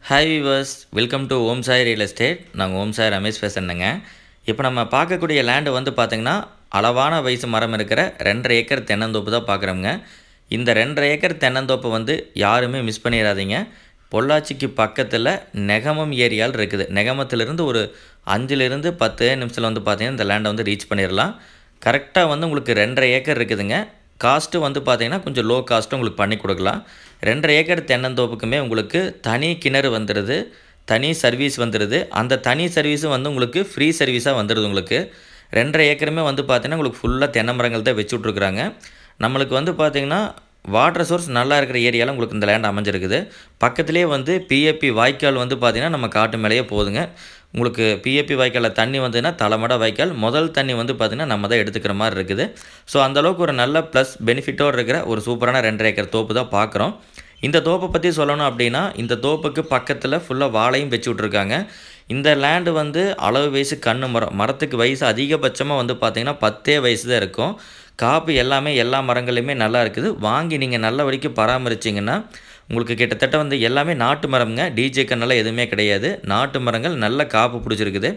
hi viewers welcome to Om Sai real estate நாங்கள் ஓம் சாய் ரமேஷ் பேசுகிறேங்க இப்போ நம்ம பார்க்கக்கூடிய லேண்டு வந்து பார்த்திங்கன்னா அளவான வயசு மரம் இருக்கிற ரெண்டரை ஏக்கர் தென்னந்தோப்பு தான் பார்க்குறோங்க இந்த ரெண்டரை ஏக்கர் தென்னந்தோப்பை வந்து யாருமே மிஸ் பண்ணிடாதீங்க பொள்ளாச்சிக்கு பக்கத்தில் நெகமம் ஏரியால் இருக்குது நெகமத்திலிருந்து ஒரு அஞ்சுலேருந்து பத்து நிமிஷத்தில் வந்து பார்த்திங்கன்னா இந்த லேண்டை வந்து ரீச் பண்ணிடலாம் கரெக்டாக வந்து உங்களுக்கு ரெண்டரை ஏக்கர் இருக்குதுங்க காஸ்ட்டு வந்து பார்த்தீங்கன்னா கொஞ்சம் லோ காஸ்ட்டு உங்களுக்கு பண்ணி கொடுக்கலாம் ரெண்டரை ஏக்கர் தென்னந்தோப்புக்குமே உங்களுக்கு தனி கிணறு வந்துடுது தனி சர்வீஸ் வந்துடுது அந்த தனி சர்வீஸும் வந்து உங்களுக்கு ஃப்ரீ சர்வீஸாக வந்துடுது உங்களுக்கு ரெண்டரை ஏக்கருமே வந்து பார்த்தீங்கன்னா உங்களுக்கு ஃபுல்லாக தென்னை மரங்கள் தான் வச்சு விட்ருக்குறாங்க நம்மளுக்கு வந்து பார்த்திங்கன்னா வாட்டர் சோர்ஸ் நல்லா இருக்கிற ஏரியாவில் உங்களுக்கு இந்த லேண்ட் அமைஞ்சிருக்குது பக்கத்துலேயே வந்து பிஏபி வாய்க்கால் வந்து பார்த்திங்கன்னா நம்ம காட்டு மேலேயே போகுதுங்க உங்களுக்கு பிஏபி வாய்க்காலில் தண்ணி வந்ததுன்னா தலைமட வாய்க்கால் முதல் தண்ணி வந்து பார்த்திங்கன்னா நம்ம தான் எடுத்துக்கிற மாதிரி இருக்குது ஸோ அந்தளவுக்கு ஒரு நல்ல ப்ளஸ் பெனிஃபிட்டோடு இருக்கிற ஒரு சூப்பரான ரெண்டரை ஏக்கர் தோப்பு தான் பார்க்குறோம் இந்த தோப்பை பற்றி சொல்லணும் அப்படின்னா இந்த தோப்புக்கு பக்கத்தில் ஃபுல்லாக வாழையும் வச்சு விட்ருக்காங்க இந்த லேண்டு வந்து அளவு வயசு கண்ணு மரம் மரத்துக்கு வயசு அதிகபட்சமாக வந்து பார்த்திங்கன்னா பத்தே வயசு தான் இருக்கும் காப்பு எல்லாமே எல்லா மரங்களையுமே நல்லா இருக்குது வாங்கி நீங்கள் நல்ல வரைக்கும் பராமரிச்சிங்கன்னா உங்களுக்கு கிட்டத்தட்ட வந்து எல்லாமே நாட்டு மரம்ங்க டிஜே கண்ணெல்லாம் எதுவுமே கிடையாது நாட்டு மரங்கள் நல்ல காப்பு பிடிச்சிருக்குது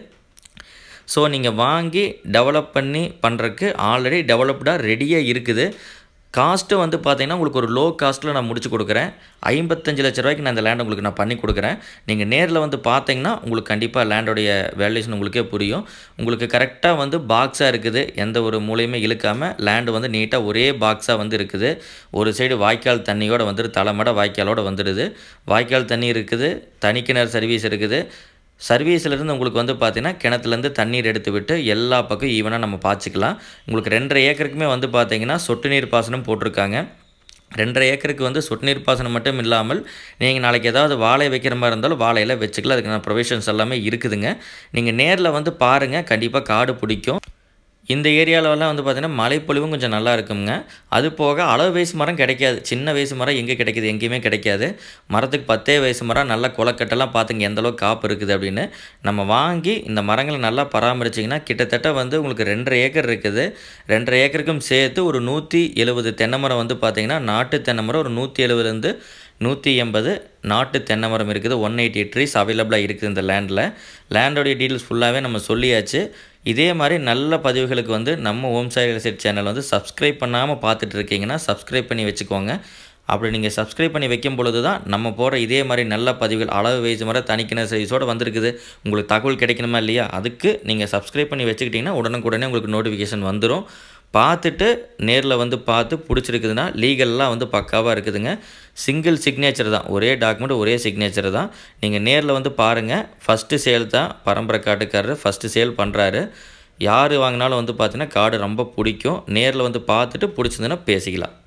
ஸோ நீங்கள் வாங்கி டெவலப் பண்ணி பண்ணுறதுக்கு ஆல்ரெடி டெவலப்டாக ரெடியாக இருக்குது காஸ்ட்டு வந்து பார்த்தீங்கன்னா உங்களுக்கு ஒரு லோ காஸ்ட்டில் நான் முடிச்சு கொடுக்குறேன் ஐம்பத்தஞ்சு லட்ச ரூபாய்க்கு நான் இந்த லேண்ட் உங்களுக்கு நான் பண்ணி கொடுக்குறேன் நீங்கள் நேரில் வந்து பார்த்தீங்கன்னா உங்களுக்கு கண்டிப்பாக லேண்டோடைய வேல்யூஷன் உங்களுக்கே புரியும் உங்களுக்கு கரெக்டாக வந்து பாக்ஸாக இருக்குது எந்த ஒரு மூலையுமே இழுக்காமல் லேண்டு வந்து நீட்டாக ஒரே பாக்ஸாக வந்து இருக்குது ஒரு சைடு வாய்க்கால் தண்ணியோடு வந்துட்டு தலைமட வாய்க்காலோடு வந்துடுது வாய்க்கால் தண்ணி இருக்குது தனிக்கிணறு சர்வீஸ் இருக்குது சர்வீஸ்லேருந்து உங்களுக்கு வந்து பார்த்தீங்கன்னா கிணத்துலேருந்து தண்ணீர் எடுத்து விட்டு எல்லா பக்கம் ஈவனாக நம்ம பாய்ச்சிக்கலாம் உங்களுக்கு ரெண்டரை ஏக்கருக்குமே வந்து பார்த்தீங்கன்னா சொட்டு நீர் பாசனம் போட்டிருக்காங்க ரெண்டரை ஏக்கருக்கு வந்து சொட்டு நீர் பாசனம் மட்டும் இல்லாமல் நீங்கள் நாளைக்கு ஏதாவது வாழை வைக்கிற மாதிரி இருந்தாலும் வாழையில் வச்சுக்கலாம் அதுக்கான ப்ரொவிஷன்ஸ் எல்லாமே இருக்குதுங்க நீங்கள் நேரில் வந்து பாருங்கள் கண்டிப்பாக காடு பிடிக்கும் இந்த ஏரியாவிலலாம் வந்து பார்த்திங்கன்னா மழைப்பொழிவும் கொஞ்சம் நல்லா இருக்குங்க அது போக அளவு வயசு மரம் கிடைக்காது சின்ன வயசு மரம் எங்கே கிடைக்கிது எங்கேயுமே கிடைக்காது மரத்துக்கு பத்தே வயசு மரம் நல்லா குளக்கட்டெல்லாம் பார்த்துங்க எந்தளவுக்கு காப்பு இருக்குது அப்படின்னு நம்ம வாங்கி இந்த மரங்களை நல்லா பராமரிச்சிங்கன்னா கிட்டத்தட்ட வந்து உங்களுக்கு ரெண்டரை ஏக்கர் இருக்குது ரெண்டரை ஏக்கருக்கும் சேர்த்து ஒரு நூற்றி எழுபது தென்னை மரம் வந்து பார்த்திங்கன்னா நாட்டு தென்னை மரம் ஒரு நூற்றி எழுபதுலேருந்து நூற்றி எண்பது நாட்டு தென்னை மரம் இருக்குது ஒன் எயிட்டி ட்ரீஸ் அவைலபிளாக இருக்குது இந்த லேண்டில் லேண்டோடைய டீட்டெயில்ஸ் ஃபுல்லாகவே நம்ம சொல்லியாச்சு இதே மாதிரி நல்ல பதிவுகளுக்கு வந்து நம்ம ஓம் சாய் செட் சேனல் வந்து சப்ஸ்கிரைப் பண்ணாமல் பார்த்துட்டு இருக்கீங்கன்னா சப்ஸ்கிரைப் பண்ணி வச்சுக்கோங்க அப்படி நீங்கள் சப்ஸ்கிரைப் பண்ணி வைக்கும் பொழுது தான் நம்ம போகிற இதே மாதிரி நல்ல பதிவுகள் அளவு வயசு முறை தனிக்கின சைஸோடு வந்திருக்குது உங்களுக்கு தகவல் கிடைக்கணுமா இல்லையா அதுக்கு நீங்கள் சப்ஸ்கிரைப் பண்ணி வச்சுக்கிட்டிங்கன்னா உடனுக்குடனே உங்களுக்கு நோட்டிஃபிகேஷன் வந்துடும் பார்த்துட்டு நேரில் வந்து பார்த்து பிடிச்சிருக்குதுன்னா லீகல்லாம் வந்து பக்காவாக இருக்குதுங்க சிங்கிள் சிக்னேச்சர் தான் ஒரே டாக்குமெண்ட் ஒரே சிக்னேச்சர் தான் நீங்கள் நேரில் வந்து பாருங்கள் ஃபஸ்ட்டு சேல் தான் பரம்பரை காட்டுக்காரர் ஃபஸ்ட்டு சேல் பண்ணுறாரு யார் வாங்கினாலும் வந்து பார்த்தீங்கன்னா கார்டு ரொம்ப பிடிக்கும் நேரில் வந்து பார்த்துட்டு பிடிச்சதுன்னா பேசிக்கலாம்